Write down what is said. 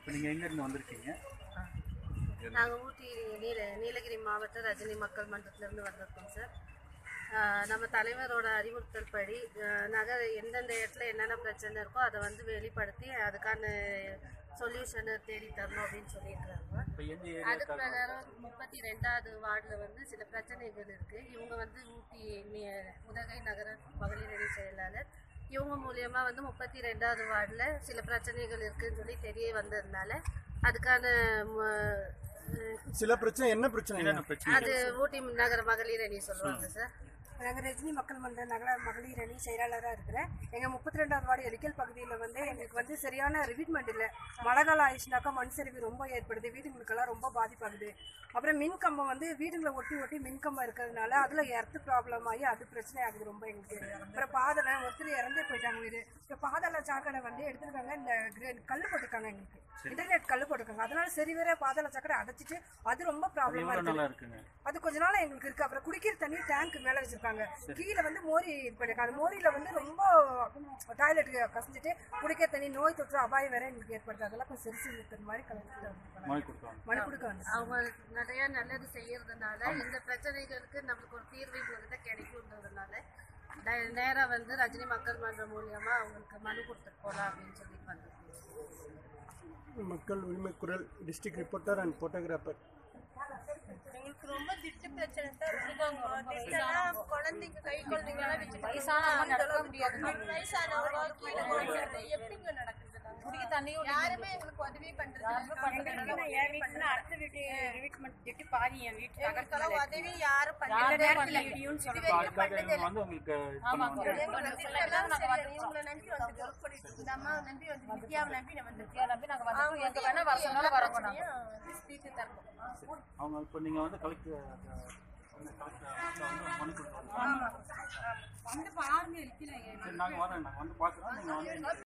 இப்போ நீங்கள் எங்கேருந்து வந்திருக்கீங்க நாங்கள் ஊட்டி நீல நீலகிரி மாவட்ட ரஜினி மக்கள் மன்றத்திலேருந்து வந்திருக்கோம் சார் ஆஹ் நம்ம தலைவரோட அறிவுறுத்தல் படி ஆஹ் நகர் எந்தெந்த இடத்துல என்னென்ன பிரச்சனை இருக்கோ அதை வந்து வெளிப்படுத்தி அதுக்கான சொல்யூஷனை தேடி தரணும் அப்படின்னு சொல்லியிருக்காங்க இப்போ எந்த அது ஏரியா பிரகாரம் முப்பத்தி ரெண்டாவது வார்டில் வந்து சில பிரச்சனைகள் இருக்கு இவங்க வந்து ஊட்டி நி- உதகை நகர மகளிர் அணி செயலாளர் இவங்க மூலியமா வந்து முப்பத்தி ரெண்டாவது வார்டில் சில பிரச்சனைகள் இருக்குன்னு சொல்லி தெரிய வந்ததுனால அதுக்கான ம- அஹ் சில பிரச்சனை என்ன பிரச்சனை என்னென்ன பிரச்சனை அது ஊட்டி நகர மகளிர் அணி சொல்லுவாங்க சார் நாங்கள் ரஜினி மக்கள் மன்ற நகர மகளிர் அணி செயலாளராக இருக்கிறேன் எங்கள் முப்பத்தி ரெண்டாவது வார்டு எலிக்கல் பகுதியில் வந்து எங்களுக்கு வந்து சரியான ரிவீட்மெண்ட் இல்லை மழை காலம் ஆயிடுச்சுனாக்கா மண் சரிவு ரொம்ப ஏற்படுது வீடுங்களுக்கெல்லாம் ரொம்ப பாதிப்பாகுது அப்புறம் மின் கம்பம் வந்து வீடுங்களை ஒட்டி ஒட்டி மின் கம்பம் இருக்கிறதுனால அதில் எர்த்து ப்ராப்ளம் ஆகி அது பிரச்சனை ஆகுது ரொம்ப எங்களுக்கு அப்புறம் பாதலை ஒருத்தர் இறந்தே போயிட்டாங்க வீடு இப்போ பாதாள சாக்கடை வந்து எடுத்துருக்காங்க இந்த கிரே- கல் போட்டிருக்காங்க எங்களுக்கு இன்டர்நெட் கல் போட்டிருக்காங்க அதனால சரி வேற பாதாள சாக்கடை அடைச்சிட்டு அது ரொம்ப ப்ராப்ளமாக எவ்வளோ இருக்குது நல்லா இருக்குங்க அது கொஞ்ச நாள் எங்களுக்கு இருக்கு அப்புறம் குடிக்கிற தண்ணி டேங்க் மேல வச்சிருக்காங்க கீழே வந்து மோரி இது பண்ணிருக்காங்க அந்த மோரியில வந்து ரொம்ப டாய்லெட் கசிஞ்சிட்டு குடிக்கிற தண்ணி நோய் தொற்று அபாயம் வேற எங்களுக்கு ஏற்படுது அதெல்லாம் கொஞ்சம் சரி செஞ்சுக்கிற மாதிரி கலந்துட்டு மொழி கொடுத்தாங்க மனு கொடுக்க வந்து அவங்க நிறைய நல்லது செய்யறதுனால இந்த பிரச்சனைகளுக்கு நம்மளுக்கு ஒரு தீர்வு இவங்ககிட்ட கிடைக்கும்ன்றதுனால நே- நேரா வந்து ரஜினி மக்கள் மன்றம் மூலியமா அவங்களுக்கு மனு கொடுத்துட்டு போலாம் அப்படின்னு சொல்லி வந்திருக்கோம் மக்கள் உரிமை குரல் டிஸ்ட்ரிக்ட் ரிப்போர்ட்டர் அண்ட் போட்டோகிராஃபர் எங்களுக்கு ரொம்ப திட்டு பிரச்சனை தான் இருக்குங்க திட்டெல்லாம் குழந்தைங்க கை குழந்தைங்களாம் வச்சுட்டு வயசானவங்க நடக்க முடியாது வயசானவங்க கீழே குழந்தைங்க எப்படிங்க நடக்குது குடிக்க தண்ணியும் யாருமே எங்களுக்கு உதவி பண்றது அடுத்த வீட்டு ரிவிட்மெண்ட் திட்டு பாதி என் வீட்டு எங்களுக்கெல்லாம் உதவி யாரும் யாருமே பண்றது பண்ணல இடியும்னு இது சொல்லுவாங்க வரைக்கும் அதுக்காக பண்ணதே இவங்க வந்து உங்களுக்கு இது பண்ணுவாங்க எங்களுக்கு திட்டெல்லாம் சரி, இவங்களை நம்பி வந்து ஒர்க் பண்ணிட்டு இருக்கு. இந்த அம்மாவை நம்பி வந்து வித்யாவை நம்பி நான் வந்து நம்பி நாங்க வந்து எங்க வேணா வர சொன்னாலும் வரோம் நாங்க ஸ்பீக்கு தரணும் அவங்க இப்போ நீங்கள் வந்து கலெக்டர் கலெக்டர் வந்து மனு கொடுத்தாங்க வந்து பாருங்க இருக்கிறேன் சரி நாங்கள் வரோம் நாங்கள் வந்து பார்க்குறோம் நீங்கள் வந்து